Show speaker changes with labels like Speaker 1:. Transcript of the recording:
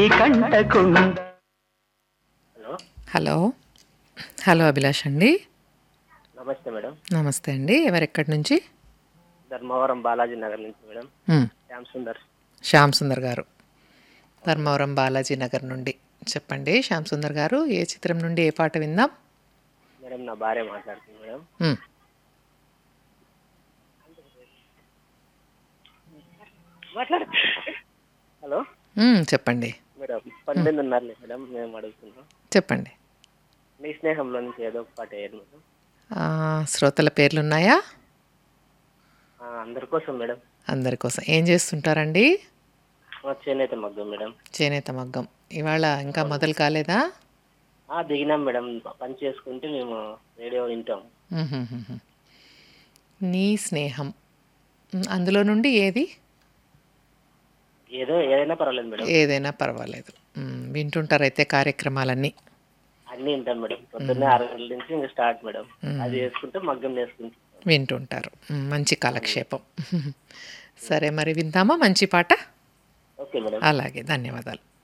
Speaker 1: కంటకుండా
Speaker 2: hello
Speaker 3: hello hello Abhilash అండి
Speaker 2: నమస్తే madam
Speaker 3: నమస్తే అండి ఎవరెక్కడి నుంచి
Speaker 2: ధర్మవరం బాలాజీ నగర్ నుంచి మేడం
Speaker 3: మ్,
Speaker 2: శ్యామ్ సుందర్
Speaker 3: శ్యామ్ సుందర్ గారు ధర్మవరం బాలాజీ నగర్ నుండి చెప్పండి శ్యామ్ సుందర్ గారు ఏ చిత్రం నుండి ఏ పాట విందాం
Speaker 2: మేడం నా భార్య మాట్లాడుతుంది మేడం
Speaker 3: మ్,
Speaker 2: హలో
Speaker 3: మ్, చెప్పండి
Speaker 2: మేడం పన్నెండున్నరలే మేడం మేము అడుగుతున్నాం
Speaker 3: చెప్పండి
Speaker 2: మీ స్నేహంలో నుంచి ఏదో ఒక పాట వేయండి మేడం
Speaker 3: ఆ, శ్రోతల పేర్లు ఉన్నాయా
Speaker 2: ఆ, అందరి కోసం మేడం
Speaker 3: అందరి కోసం ఏం చేస్తుంటారండి
Speaker 2: ఆ, చేనేత మగ్గం మేడం
Speaker 3: చేనేత మగ్గం ఇవాళ ఇంకా మొదలు కాలేదా
Speaker 2: ఆ, దిగినాం మేడం పని చేసుకుంటే మేము రేడియో వింటాం
Speaker 3: మ్హూ. నీ స్నేహం మ్, అందులో నుండి ఏది
Speaker 2: ఏదో ఏదైనా పర్వాలేదు మేడం
Speaker 3: ఏదైనా పర్వాలేదు మ్, వింటుంటారైతే కార్యక్రమాలన్నీ
Speaker 2: అన్నీ వింటాం మేడం పొద్దున్నే ఆరు గంటల నుంచి ఇంకా స్టార్ట్ మేడం అది వేసుకుంటే మగ్గం వేసుకుంటాం
Speaker 3: వింటుంటారు మ్, మంచి కాలక్షేపం సరే మరి విందామా మంచి పాట
Speaker 2: ఓకే మేడం
Speaker 3: అలాగే ధన్యవాదాలు